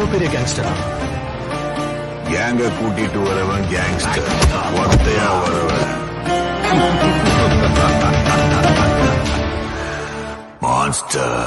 எவ்வளவு பெரிய கேங்ஸ்டரா கேங்க கூட்டிட்டு வரவன் கேங்ஸ்டர் ஒத்தையா வரவன் மான்ஸ்டர்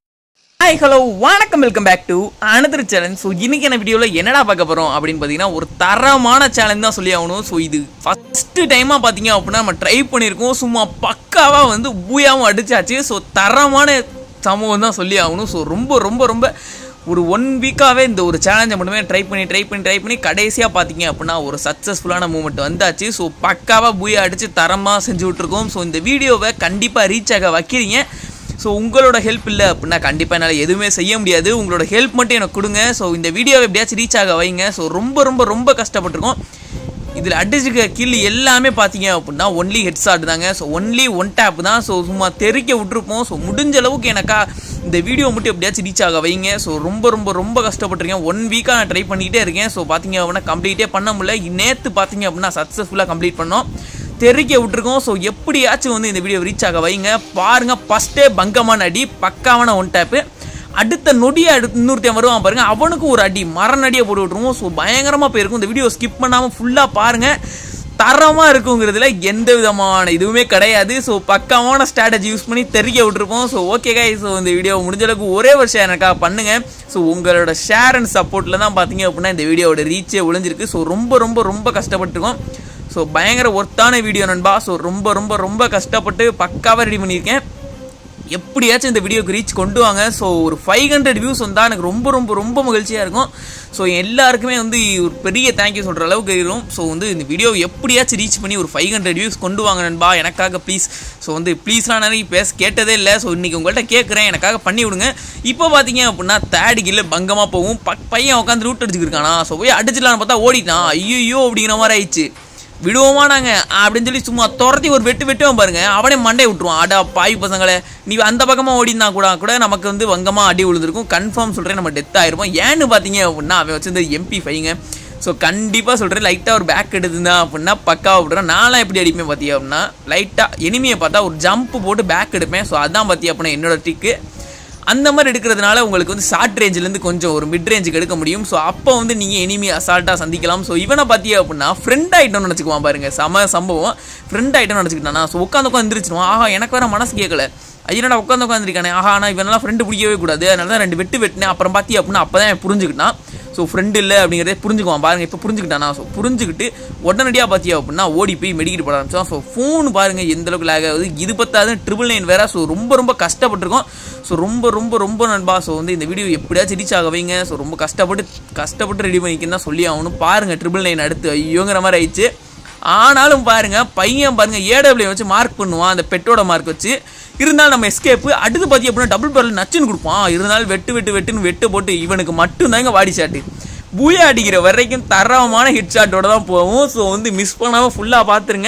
ஹாய் ஹலோ வணக்கம் welcome back to another challenge so இன்னைக்கு என்ன வீடியோவில் என்னடா பார்க்க போகிறோம் அப்படின்னு பார்த்தீங்கன்னா ஒரு தரமான சேலஞ்ச் தான் சொல்லி ஆகணும் ஸோ இது ஃபஸ்ட்டு டைமாக பார்த்தீங்க அப்படின்னா நம்ம ட்ரை பண்ணியிருக்கோம் சும்மா பக்காவாக வந்து பூயாவும் அடிச்சாச்சு ஸோ தரமான சம்பவம் தான் சொல்லி ஆகணும் ஸோ ரொம்ப ரொம்ப ரொம்ப ஒரு ஒன் வீக்காகவே இந்த ஒரு சேலஞ்சை மட்டுமே ட்ரை பண்ணி ட்ரை பண்ணி ட்ரை பண்ணி கடைசியாக பார்த்தீங்க அப்படின்னா ஒரு சக்ஸஸ்ஃபுல்லான மூமெண்ட் வந்தாச்சு ஸோ பக்காவாக பூயா அடித்து தரமாக செஞ்சு விட்ருக்கோம் ஸோ இந்த வீடியோவை கண்டிப்பாக ரீச் ஆக வைக்கிறீங்க ஸோ உங்களோட ஹெல்ப் இல்லை அப்படின்னா கண்டிப்பாக என்னால் எதுவுமே செய்ய முடியாது உங்களோட ஹெல்ப் மட்டும் எனக்கு கொடுங்க ஸோ இந்த வீடியோவை எப்படியாச்சும் ரீச் ஆக வைங்க ஸோ ரொம்ப ரொம்ப ரொம்ப கஷ்டப்பட்டிருக்கோம் இதில் அடிச்சுக்க கில் எல்லாமே பார்த்தீங்க அப்படின்னா ஒன்லி ஹெட் ஷாட் தாங்க ஸோ ஒன்லி ஒன் டேப் தான் ஸோ சும்மா தெறிக்க விட்டுருப்போம் ஸோ முடிஞ்ச அளவுக்கு எனக்கா இந்த வீடியோ மட்டும் எப்படியாச்சும் ரீச் ஆக வைங்க ஸோ ரொம்ப ரொம்ப ரொம்ப கஷ்டப்பட்டிருக்கேன் ஒன் வீக்காக நான் ட்ரை பண்ணிக்கிட்டே இருக்கேன் ஸோ பார்த்தீங்க அப்படின்னா கம்ப்ளீட்டே பண்ண முடியல நேற்று பார்த்தீங்க அப்படின்னா சக்ஸஸ்ஃபுல்லாக கம்ப்ளீட் பண்ணோம் தெறிக்க விட்டுருக்கோம் ஸோ எப்படியாச்சும் வந்து இந்த வீடியோ ரீச் ஆக வைங்க பாருங்கள் ஃபஸ்ட்டே பங்கமான அடி பக்காவான ஒன் டேப்பு அடுத்த நொடியை அடுத்து இன்னொருத்தன் வருவான் பாருங்க அவனுக்கும் ஒரு அடி மரணடியை போட்டு விட்டுருவோம் ஸோ பயங்கரமாக போயிருக்கும் இந்த வீடியோ ஸ்கிப் பண்ணாமல் ஃபுல்லாக பாருங்கள் தரமாக இருக்குங்கிறதுல எந்த விதமான இதுவுமே கிடையாது ஸோ பக்காவான ஸ்ட்ராட்டஜி யூஸ் பண்ணி தெரிய விட்டுருப்போம் ஸோ ஓகே கை ஸோ இந்த வீடியோ முடிஞ்ச அளவுக்கு ஒரே ஒரு ஷேர் எனக்காக பண்ணுங்கள் ஸோ உங்களோட ஷேர் அண்ட் சப்போர்ட்டில் தான் பார்த்தீங்க அப்படின்னா இந்த வீடியோவோட ரீச்சே ஒளிஞ்சிருக்கு ஸோ ரொம்ப ரொம்ப ரொம்ப கஷ்டப்பட்டுருக்கோம் ஸோ பயங்கர ஒர்த்தான வீடியோ நண்பா ஸோ ரொம்ப ரொம்ப ரொம்ப கஷ்டப்பட்டு பக்காவாக ரெடி பண்ணியிருக்கேன் எப்படியாச்சும் இந்த வீடியோக்கு ரீச் கொண்டு வாங்க ஸோ ஒரு ஃபைவ் ஹண்ட்ரட் வியூஸ் வந்தால் எனக்கு ரொம்ப ரொம்ப ரொம்ப மகிழ்ச்சியாக இருக்கும் ஸோ எல்லாருக்குமே வந்து ஒரு பெரிய தேங்க்யூ சொல்கிற அளவுக்கு இருக்கும் ஸோ வந்து இந்த வீடியோ எப்படியாச்சும் ரீச் பண்ணி ஒரு ஃபைவ் ஹண்ட்ரட் வியூஸ் கொண்டு வாங்க நண்பா எனக்காக ப்ளீஸ் ஸோ வந்து ப்ளீஸ்லாம் நிறைய பேச கேட்டதே இல்லை ஸோ இன்றைக்கி உங்கள்கிட்ட கேட்குறேன் எனக்காக பண்ணி விடுங்க இப்போ பார்த்தீங்க அப்படின்னா தேர்ட் கில்ல பங்கமாக போகும் ப பையன் உட்காந்து ரூட் அடிச்சுக்கிருக்கானா ஸோ போய் அடிச்சிடலான்னு பார்த்தா ஓடிட்டான் ஐயோ அப்படிங்கிற மாதிரி ஆயிடுச்சு விடுவோமா நாங்க அப்படின்னு சொல்லி சும்மா துரத்தி ஒரு வெட்டு வெட்டுவோம் பாருங்க அவனே மண்டை விட்டுருவான் அடா பாய் பசங்களே நீ அந்த பக்கமாக ஓடினா கூட கூட நமக்கு வந்து வங்கமாக அடி விழுந்திருக்கும் கன்ஃபார்ம் சொல்கிறேன் நம்ம டெத் ஆயிருப்போம் ஏன்னு பார்த்தீங்க அப்படின்னா அவன் வச்சிருந்த எம்பி ஃபைங்க ஸோ கண்டிப்பாக சொல்கிறேன் லைட்டாக ஒரு பேக் எடுத்துருந்தா அப்படின்னா பக்காவாக விட்றேன் நான்லாம் எப்படி அடிப்பேன் பார்த்தியா அப்படின்னா லைட்டாக எனிமையை பார்த்தா ஒரு ஜம்ப் போட்டு பேக் எடுப்பேன் ஸோ அதான் பார்த்தியா அப்படின்னா என்னோட ட்ரிக்கு அந்த மாதிரி எடுக்கிறதுனால உங்களுக்கு வந்து ஷார்ட் ரேஞ்சிலேருந்து கொஞ்சம் ஒரு மிட் ரேஞ்சுக்கு எடுக்க முடியும் ஸோ அப்போ வந்து நீங்கள் எனிமி அசால்ட்டாக சந்திக்கலாம் ஸோ இவனை பார்த்தீங்க அப்படின்னா ஃப்ரெண்ட் ஆகிட்டோம்னு நினச்சிக்குவான் பாருங்க சம சம்பவம் ஃப்ரெண்ட் ஆகிட்டோம்னு நினச்சிக்கிட்டானா ஸோ உட்காந்து உட்காந்து எந்திரிச்சிருவான் ஆஹா எனக்கு வேற மனசு கேட்கல ஐயனடா உட்காந்து உட்காந்துருக்கானே ஆஹா ஆனால் இவனெல்லாம் ஃப்ரெண்டு பிடிக்கவே கூடாது அதனால தான் ரெண்டு வெட்டு வெட்டினேன் அப்புறம் பார்த்தி அப்படின்னா அப்போ தான் புரிஞ்சுக்கிட்டான் ஸோ ஃப்ரெண்டு இல்லை அப்படிங்கிறதே புரிஞ்சுக்குவான் பாருங்க இப்போ புரிஞ்சுக்கிட்டானா ஸோ புரிஞ்சுக்கிட்டு உடனடியாக பார்த்தியா அப்படின்னா ஓடி போய் மெடிக்கிட்டு போட ஆரம்பிச்சான் ஸோ ஃபோன் பாருங்கள் எந்த அளவுக்கு லேக் ஆகுது இது பத்தாது ட்ரிபிள் நைன் வேற ஸோ ரொம்ப ரொம்ப கஷ்டப்பட்டிருக்கோம் ஸோ ரொம்ப ரொம்ப ரொம்ப நண்பா ஸோ வந்து இந்த வீடியோ எப்படியாச்சும் ரீச் ஆக வைங்க ஸோ ரொம்ப கஷ்டப்பட்டு கஷ்டப்பட்டு ரெடி பண்ணிக்கன்னு தான் சொல்லி ஆகணும் பாருங்கள் ட்ரிபிள் நைன் அடுத்து ஐயோங்கிற மாதிரி ஆயிடுச்சு ஆனாலும் பாருங்க பையன் பாருங்க ஏடபிள்யூ வச்சு மார்க் பண்ணுவான் அந்த பெட்டோட மார்க் வச்சு இருந்தாலும் நம்ம எஸ்கேப்பு அடுத்து பார்த்தி அப்படின்னா டபுள் பேரில் நச்சுன்னு கொடுப்பான் இருந்தாலும் வெட்டு வெட்டு வெட்டுன்னு வெட்டு போட்டு இவனுக்கு மட்டும்தாங்க வாடி ஷாட்டு பூயா அடிக்கிற வரைக்கும் தரமான ஹிட் ஷாட்டோட தான் போகும் ஸோ வந்து மிஸ் பண்ணாமல் ஃபுல்லாக பார்த்துருங்க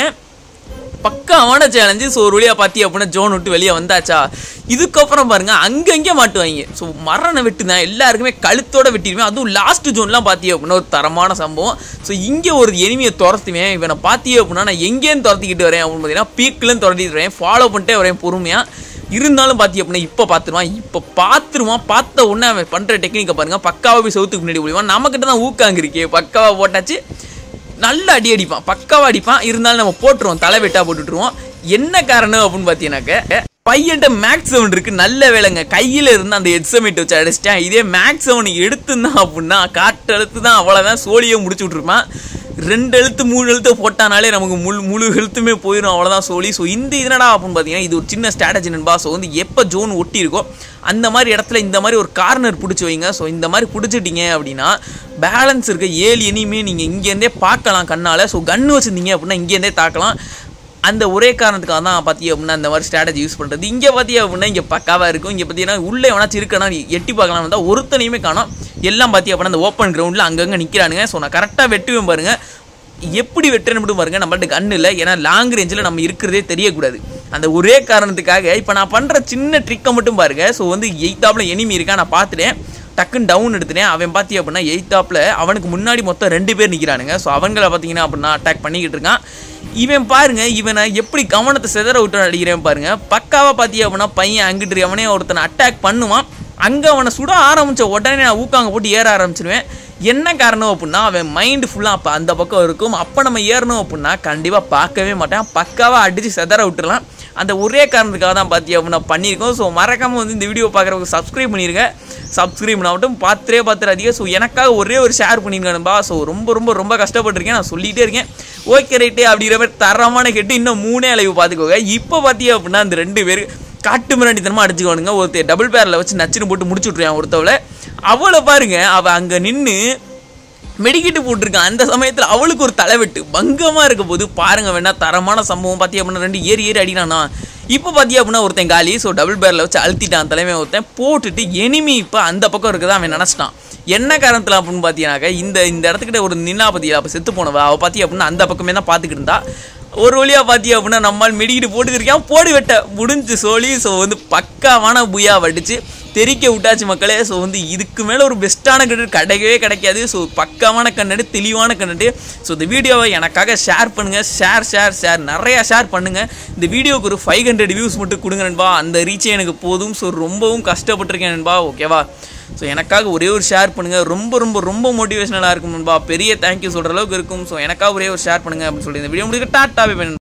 பக்காவான சேலஞ்சு ஸோ ஒரு வழியாக பார்த்தி அப்படின்னா ஜோன் விட்டு வெளியே வந்தாச்சா இதுக்கப்புறம் பாருங்க அங்கங்கே மாட்டுவாங்க ஸோ மரண வெட்டு தான் எல்லாருக்குமே கழுத்தோட வெட்டிடுவேன் அதுவும் லாஸ்ட் ஜோன்லாம் பார்த்தி அப்படின்னா ஒரு தரமான சம்பவம் ஸோ இங்கே ஒரு எனிமையை துரத்துவேன் இவனை பார்த்தி அப்படின்னா நான் எங்கேருந்து துரத்திக்கிட்டு வரேன் அப்படின்னு பார்த்தீங்கன்னா பீக்லேருந்து துரத்திட்டு வரேன் ஃபாலோ பண்ணிட்டே வரேன் பொறுமையாக இருந்தாலும் பார்த்தி அப்படின்னா இப்போ பார்த்துருவான் இப்போ பார்த்துருவான் பார்த்த உடனே அவன் பண்ணுற டெக்னிக்கை பாருங்க பக்காவாக போய் சவுத்துக்கு முன்னாடி முடிவான் நம்மக்கிட்ட தான் ஊக்காங்க இருக்கே பக்காவாக போட்டாச்சு நல்ல அடி அடிப்பான் பக்காவாக அடிப்பான் இருந்தாலும் நம்ம போட்டுருவோம் தலை வெட்டா போட்டுட்டுருவோம் என்ன காரணம் அப்படின்னு பார்த்தீங்கன்னாக்க பையன்ட்ட மேக்ஸ் செவன் இருக்கு நல்ல வேலைங்க கையில் இருந்து அந்த ஹெட்செட் வச்சு அடிச்சிட்டேன் இதே மேக்ஸ் செவன் எடுத்துருந்தான் அப்படின்னா காட்டு எழுத்து தான் அவ்வளோதான் சோழியை முடிச்சு விட்ருப்பான் ரெண்டு எழுத்து மூணு எழுத்து போட்டானாலே நமக்கு முழு முழு எழுத்துமே போயிடும் அவ்வளோதான் சோழி ஸோ இந்த இதனடா அப்படின்னு பார்த்தீங்கன்னா இது ஒரு சின்ன ஸ்ட்ராட்டஜி நண்பா ஸோ வந்து எப்போ ஜோன் ஒட்டி இருக்கோ அந்த மாதிரி இடத்துல இந்த மாதிரி ஒரு கார்னர் பிடிச்சி வைங்க ஸோ இந்த மாதிரி பிடிச்சிட்டிங்க அப்படின்னா பேலன்ஸ் இருக்க ஏழு எனிமே நீங்கள் இங்கேருந்தே பார்க்கலாம் கண்ணால் ஸோ கன்று வச்சுருந்தீங்க அப்படின்னா இங்கேருந்தே தாக்கலாம் அந்த ஒரே காரணத்துக்காக தான் பார்த்திங்க அப்படின்னா அந்த மாதிரி ஸ்ட்ராட்டஜி யூஸ் பண்ணுறது இங்கே பார்த்திங்க அப்படின்னா இங்கே பக்காவாக இருக்கும் இங்கே பார்த்தீங்கன்னா உள்ளே வேணாச்சும் இருக்கனா எட்டி பார்க்கலாம் வந்தால் ஒருத்தனையுமே காணும் எல்லாம் பார்த்திங்க அப்படின்னா அந்த ஓப்பன் கிரவுண்டில் அங்கங்கே நிற்கிறானுங்க ஸோ நான் கரெக்டாக வெட்டுவேன் பாருங்கள் எப்படி வெட்டுறேன்னு மட்டும் பாருங்க நம்மள்ட்ட கன் இல்லை ஏன்னா லாங் ரேஞ்சில் நம்ம இருக்கிறதே தெரியக்கூடாது அந்த ஒரே காரணத்துக்காக இப்போ நான் பண்ணுற சின்ன ட்ரிக்கை மட்டும் பாருங்க ஸோ வந்து எயித்தாப்பில் எனிமி இருக்கா நான் பார்த்துட்டேன் டக்குன்னு டவுன் எடுத்துட்டேன் அவன் பார்த்தி அப்படின்னா எயித்தாப்பில் அவனுக்கு முன்னாடி மொத்தம் ரெண்டு பேர் நிற்கிறானுங்க ஸோ அவங்கள பார்த்தீங்கன்னா அப்படின்னா அட்டாக் பண்ணிக்கிட்டு இருக்கான் இவன் பாருங்க இவனை எப்படி கவனத்தை சிதற விட்டு அடிக்கிறேன் பாருங்க பக்காவாக பார்த்தி அப்படின்னா பையன் அங்கிட்டு அவனே ஒருத்தனை அட்டாக் பண்ணுவான் அங்கே அவனை சுட ஆரம்பித்த உடனே நான் ஊக்காங்க போட்டு ஏற ஆரம்பிச்சிருவேன் என்ன காரணம் அப்படின்னா அவன் மைண்டு ஃபுல்லாக அப்போ அந்த பக்கம் இருக்கும் அப்போ நம்ம ஏறணும் அப்படின்னா கண்டிப்பாக பார்க்கவே மாட்டான் பக்காவாக அடித்து செதற விட்டுறலாம் அந்த ஒரே காரணத்துக்காக தான் பார்த்தி அப்படின்னா பண்ணியிருக்கோம் ஸோ மறக்காமல் வந்து இந்த வீடியோ பார்க்குறவங்க சப்ஸ்கிரைப் பண்ணிருங்க சப்ஸ்கிரைப் பண்ணாமட்டும் பார்த்துட்டே பார்த்துறாதீங்க ஸோ எனக்காக ஒரே ஒரு ஷேர் பண்ணிருக்கேன்பா ஸோ ரொம்ப ரொம்ப ரொம்ப கஷ்டப்பட்டிருக்கேன் நான் சொல்லிகிட்டே இருக்கேன் ஓகே ரைட்டு அப்படிங்கிற மாதிரி தரமான கேட்டு இன்னும் மூணே அளவு பார்த்துக்கோங்க இப்போ பார்த்தீங்க அப்படின்னா அந்த ரெண்டு பேர் காட்டு மிராண்டித்தனமாக அடிச்சுக்கோனுங்க ஒருத்தர் டபுள் பேரில் வச்சு நச்சுன்னு போட்டு முடிச்சு விட்ருவான் ஒருத்தவளை அவளை பாருங்க அவள் அங்கே நின்று மெடிக்கிட்டு போட்டிருக்கான் அந்த சமயத்தில் அவளுக்கு ஒரு தலைவெட்டு பங்கமாக இருக்க போது பாருங்க வேணா தரமான சம்பவம் பார்த்தி அப்படின்னா ரெண்டு ஏறி ஏறி அடினானா இப்போ பார்த்தியா அப்படின்னா ஒருத்தன் காலி ஸோ டபுள் பேரில் வச்சு அழுத்திட்டான் தலைமை ஒருத்தன் போட்டுட்டு எனிமி இப்போ அந்த பக்கம் இருக்குதா அவன் நினச்சிட்டான் என்ன காரணத்தில் அப்படின்னு பார்த்தீங்கன்னாக்கா இந்த இந்த இடத்துக்கிட்ட ஒரு நின்னா பார்த்தியா அப்போ செத்து போனவ அவள் பார்த்தி அப்படின்னா அந்த பக்கமே தான் பார்த்துக்கிட்டு இருந்தா ஒரு வழியாக பார்த்தி அப்படின்னா நம்மால் மெடிக்கிட்டு போட்டுக்கிருக்கான் போடு வெட்ட முடிஞ்சு சோழி ஸோ வந்து பக்காவான புயா வடிச்சு தெரிக்க விட்டாச்சு மக்களே ஸோ வந்து இதுக்கு மேலே ஒரு பெஸ்ட்டான கண்ணு கிடைக்கவே கிடைக்காது ஸோ பக்காவான கண்ணடு தெளிவான கண்ணடு ஸோ இந்த வீடியோவை எனக்காக ஷேர் பண்ணுங்கள் ஷேர் ஷேர் ஷேர் நிறையா ஷேர் பண்ணுங்கள் இந்த வீடியோவுக்கு ஒரு ஃபைவ் ஹண்ட்ரட் வியூஸ் மட்டும் கொடுங்க நண்பா அந்த ரீச்சே எனக்கு போதும் ஸோ ரொம்பவும் கஷ்டப்பட்டிருக்கேன் நண்பா ஓகேவா ஸோ எனக்காக ஒரே ஒரு ஷேர் பண்ணுங்கள் ரொம்ப ரொம்ப ரொம்ப மோட்டிவேஷனலாக இருக்கும் நண்பா பெரிய தேங்க்யூ சொல்கிற அளவுக்கு இருக்கும் ஸோ எனக்காக ஒரே ஒரு ஷேர் பண்ணுங்கள் அப்படின்னு சொல்லி இந்த வீடியோ முடிக்க டாட்டாவே